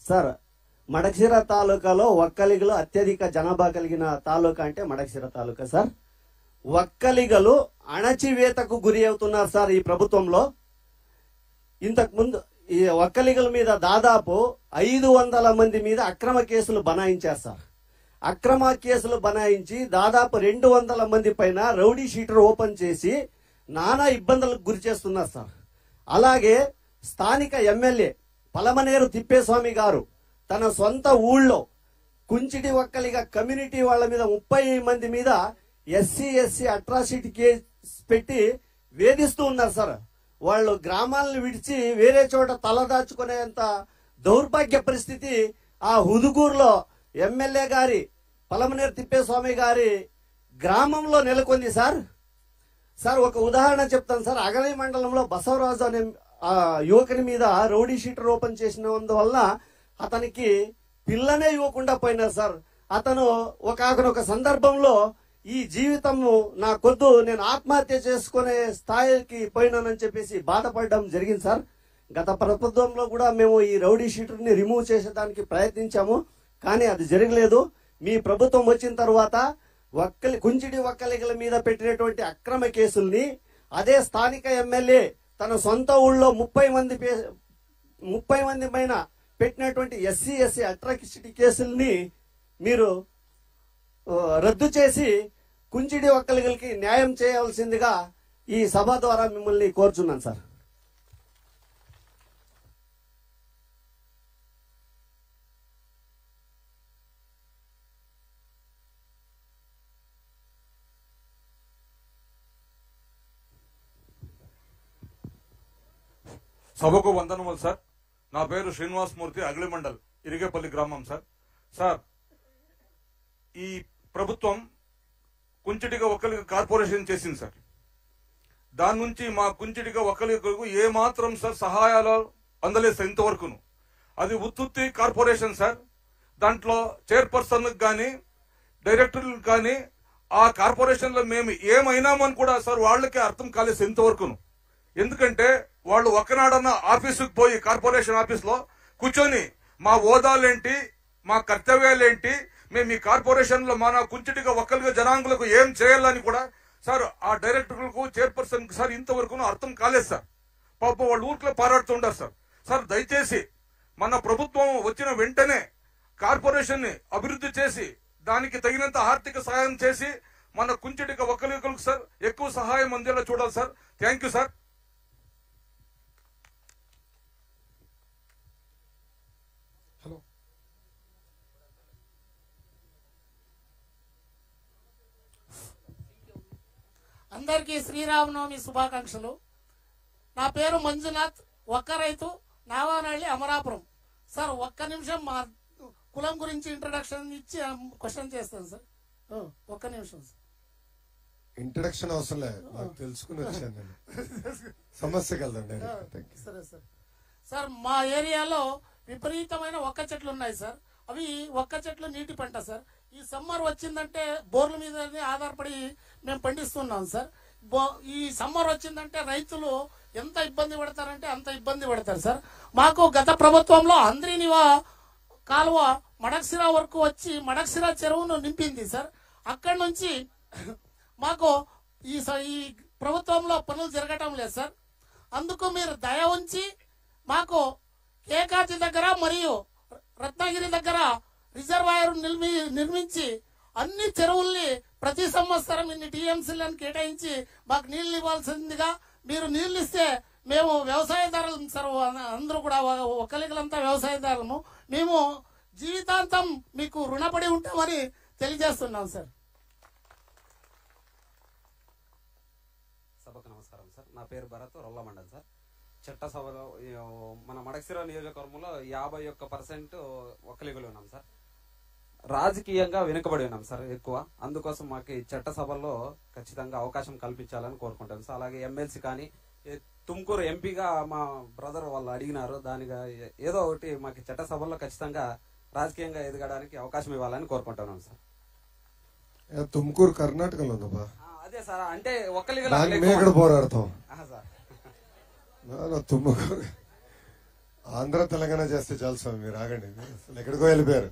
sir Madakasira తాలూకాలో ఒక్కలిగలు అత్యధిక జనాభా కలిగిన తాలూకా అంటే మడకశిర తాలూకా సార్ ఒక్కలిగలు అణచివేతకు గురి అవుతున్నారు సార్ ఈ ప్రభుత్వంలో ఇంతకు ముందు ఈ ఒక్కలిగల మీద దాదాపు ఐదు వందల మంది మీద అక్రమ కేసులు బనాయించారు సార్ అక్రమ కేసులు బనాయించి దాదాపు రెండు వందల మంది పైన రౌడీ షీటర్ ఓపెన్ చేసి నానా ఇబ్బందులకు గురి చేస్తున్నారు సార్ అలాగే స్థానిక ఎమ్మెల్యే పలమనేరు తిప్పేస్వామి గారు తన సొంత ఊళ్ళో కుంచిటి ఒక్కలిగా కమ్యూనిటీ వాళ్ళ మీద ముప్పై మంది మీద ఎస్సీ ఎస్సీ అట్రాసిటీ కేసు పెట్టి వేధిస్తూ ఉన్నారు సార్ వాళ్ళు గ్రామాలను విడిచి వేరే చోట తలదాచుకునేంత దౌర్భాగ్య పరిస్థితి ఆ హుదుగూరులో ఎమ్మెల్యే గారి పలమనేరు తిప్పేస్వామి గారి గ్రామంలో నెలకొంది సార్ సార్ ఒక ఉదాహరణ చెప్తాను సార్ అగలి మండలంలో బసవరాజు అనే ఆ, యువకుని మీద రౌడీ షీటర్ ఓపెన్ చేసినందువల్ల అతనికి పిల్లనే ఇవ్వకుండా పోయినారు సార్ అతను ఒక సందర్భంలో ఈ జీవితము నా కొద్దు నేను ఆత్మహత్య చేసుకునే స్థాయికి పోయినానని చెప్పేసి బాధపడడం జరిగింది సార్ గత ప్రభుత్వంలో కూడా మేము ఈ రౌడీ షీటర్ ని రిమూవ్ చేసేదానికి ప్రయత్నించాము కానీ అది జరగలేదు మీ ప్రభుత్వం వచ్చిన తర్వాత ఒక్కలి కుంచిడి ఒక్కలిగల మీద పెట్టినటువంటి అక్రమ కేసుల్ని అదే స్థానిక ఎమ్మెల్యే తన సొంత ఊళ్ళో ముప్పై మంది పే- ముప్పై మంది పైన పెట్టినటువంటి ఎస్సీ ఎస్సీ అట్రాసిటీ కేసుల్ని మీరు ఆ, రద్దు చేసి కుంచిడి ఒక్కలిగలకి న్యాయం చేయవలసిందిగా ఈ సభ ద్వారా మిమ్మల్ని కోరుచున్నాను సార్ సభకు వందనములు సార్ నా పేరు శ్రీనివాస్ మూర్తి అగిలిమండల్ ఇరిగేపల్లి గ్రామం సార్ సార్ ఈ ప్రభుత్వం కుంచిటిగా ఒక్కరికి కార్పొరేషన్ చేసింది సార్ దాని నుంచి మా కుంచిటిగా ఒక్కరికి ఏ మాత్రం సార్ సహాయాలు అందలేదు సార్ ఇంతవరకును అది ఉత్తుత్తి కార్పొరేషన్ సార్ దాంట్లో చైర్పర్సన్ కానీ డైరెక్టర్లకు కానీ ఆ కార్పొరేషన్ లో మేము ఏమైనామని కూడా సార్ వాళ్ళకి అర్థం కాలేదు సార్ ఇంతవరకును ఎందుకంటే వాళ్ళు ఒకనాడన్న ఆఫీసుకు పోయి కార్పొరేషన్ ఆఫీస్ లో కూర్చొని మా హోదాలేంటి మా కర్తవ్యాలేంటి మేము ఈ కార్పొరేషన్ లో మన కుంచిటిగా ఒక్కరిగా జనాంగులకు ఏం చేయాలని కూడా సార్ ఆ డైరెక్టర్లకు చైర్పర్సన్ సార్ ఇంతవరకు అర్థం కాలేదు సార్ పాపం వాళ్ళు ఊర్లో పారాడుతుంటారు సార్ సార్ దయచేసి మన ప్రభుత్వం వచ్చిన వెంటనే కార్పొరేషన్ ని అభివృద్ధి చేసి దానికి తగినంత ఆర్థిక సహాయం చేసి మన కుంచెటిక ఒక్కలికలకు సార్ ఎక్కువ సహాయం అందేలా చూడాలి sir thank you sir hello అందరికీ శ్రీరామనవమి శుభాకాంక్షలు నా పేరు మంజునాథ్ ఒక్క రైతు నావానహಳ್ಳಿ అమరాపురం సార్ ఒక్క నిమిషం మా కులం గురించి ఇంట్రడక్షన్ ఇచ్చి క్వశ్చన్ చేస్తాను సార్ ఓ, ఒక్క నిమిషం సార్ ఇంట్రడక్షన్ అవసరం లేదు నాకు తెలుసుకుని వచ్చాను నేను సమస్యకి వెళ్దాం డైరెక్ట్ థ్యాంక్ యూ సరే సార్ సార్ మా ఏరియాలో విపరీతమైన ఒక్క చెట్లు ఉన్నాయి సార్ అవి ఒక్క చెట్లు నీటి పంట సార్ ఈ సమ్మర్ వచ్చిందంటే బోర్ల మీదనే ఆధారపడి మేము పండిస్తున్నాం సార్ బో ఈ సమ్మర్ వచ్చిందంటే రైతులు ఎంత ఇబ్బంది పడతారంటే అంత ఇబ్బంది పడతారు సార్ మాకు గత ప్రభుత్వంలో అంద్రినివా కాలువ మడక్సిరా వరకు వచ్చి మడక్సిరా చెరువును నింపింది సార్ అక్కడి నుంచి మాకు ఈ స- ఈ ప్రభుత్వంలో పనులు జరగటం లేదు సార్ అందుకు మీరు దయ ఉంచి మాకు ఏకాచి దగ్గర మరియు రత్నగిరి దగ్గర రిజర్వాయర్ నిర్మి నిర్మించి అన్ని చెరువుల్ని ప్రతి సంవత్సరం ఇన్ని టీఎంసీలను కేటాయించి మాకు నీళ్లు ఇవ్వాల్సిందిగా మీరు నీళ్లు ఇస్తే మేము వ్యవసాయదారులం సార్ అందరూ కూడా ఒక్కలికలంతా వ్యవసాయదారులము మేము జీవితాంతం మీకు రుణపడి ఉంటామని తెలియజేస్తున్నాం సార్ సభకు నమస్కారం సార్ నా పేరు భరత్ రొల్ల మండల్ సార్ చట్టసభలో ఈ, మన మడక్సిర నియోజకవర్గంలో యాభై ఒక్క పర్సెంట్ ఒక్కలిగులు ఉన్నాం సార్ రాజకీయంగా వెనుకబడి ఉన్నాం సార్ ఎక్కువ అందుకోసం మాకు ఈ చట్టసభల్లో ఖచ్చితంగా అవకాశం కల్పించాలని కోరుకుంటాం సార్ అలాగే ఎమ్మెల్సీ కానీ ఏ- తుమ్కూరు ఎంపీగా మా బ్రదర్ వాళ్ళు అడిగినారు దానిగా ఏ- ఏదో ఒకటి మాకు చట్టసభల్లో ఖచ్చితంగా రాజకీయంగా ఎదగడానికి అవకాశం ఇవ్వాలని కోరుకుంటున్నాం సార్ ఏ, తుమ్కూరు కర్ణాటకలో ఉందబ్బా ఆ, అదే సార్ అంటే ఒక్కలిగలు దానికి మేము ఎక్కడ పోరాడతాం ఆహా, సార్ నా- నా తుమ్మకూరు ఆంధ్ర తెలంగాణ చేస్తే చాలు స్వామి మీరు ఆగండి అసలు ఎక్కడికో వెళ్ళిపోయారు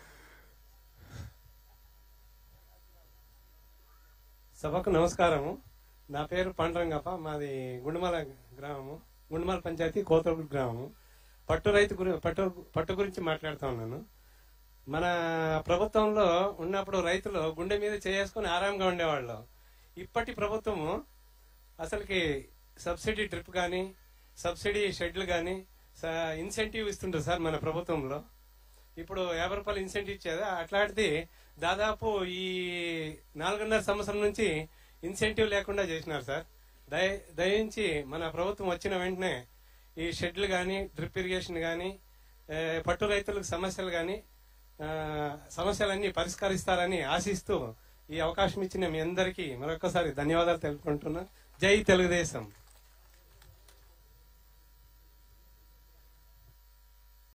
సభకు నమస్కారము నా పేరు పాండురంగప్ప మాది గుండుమల గ్రామము గుండుమల పంచాయతీ కోతగూడు గ్రామము పట్టు రైతు గురి పట్టు పట్టు గురించి మాట్లాడుతా ఉన్నాను మన ప్రభుత్వంలో ఉన్నప్పుడు రైతులు గుండె మీద చేసుకుని ఆరాంగా ఉండేవాళ్ళు ఇప్పటి ప్రభుత్వము అసలుకి సబ్సిడీ డ్రిప్ కానీ సబ్సిడీ షెడ్లు కానీ ఇన్సెంటివ్ ఇస్తుంటారు సార్ మన ప్రభుత్వంలో ఇప్పుడు యాభై రూపాయలు ఇన్సెంటివ్ ఇచ్చేది అట్లాంటిది దాదాపు ఈ నాలుగున్నర సంవత్సరం నుంచి ఇన్సెంటివ్ లేకుండా చేసినారు సార్ దయ దయించి మన ప్రభుత్వం వచ్చిన వెంటనే ఈ షెడ్లు కానీ డ్రిప్ ఇరిగేషన్ కానీ పట్టు రైతులకు సమస్యలు కానీ సమస్యలన్నీ పరిష్కరిస్తారని ఆశిస్తూ ఈ అవకాశం ఇచ్చిన మీ అందరికీ మరొకసారి ధన్యవాదాలు తెలుపుకుంటున్నా జై తెలుగుదేశం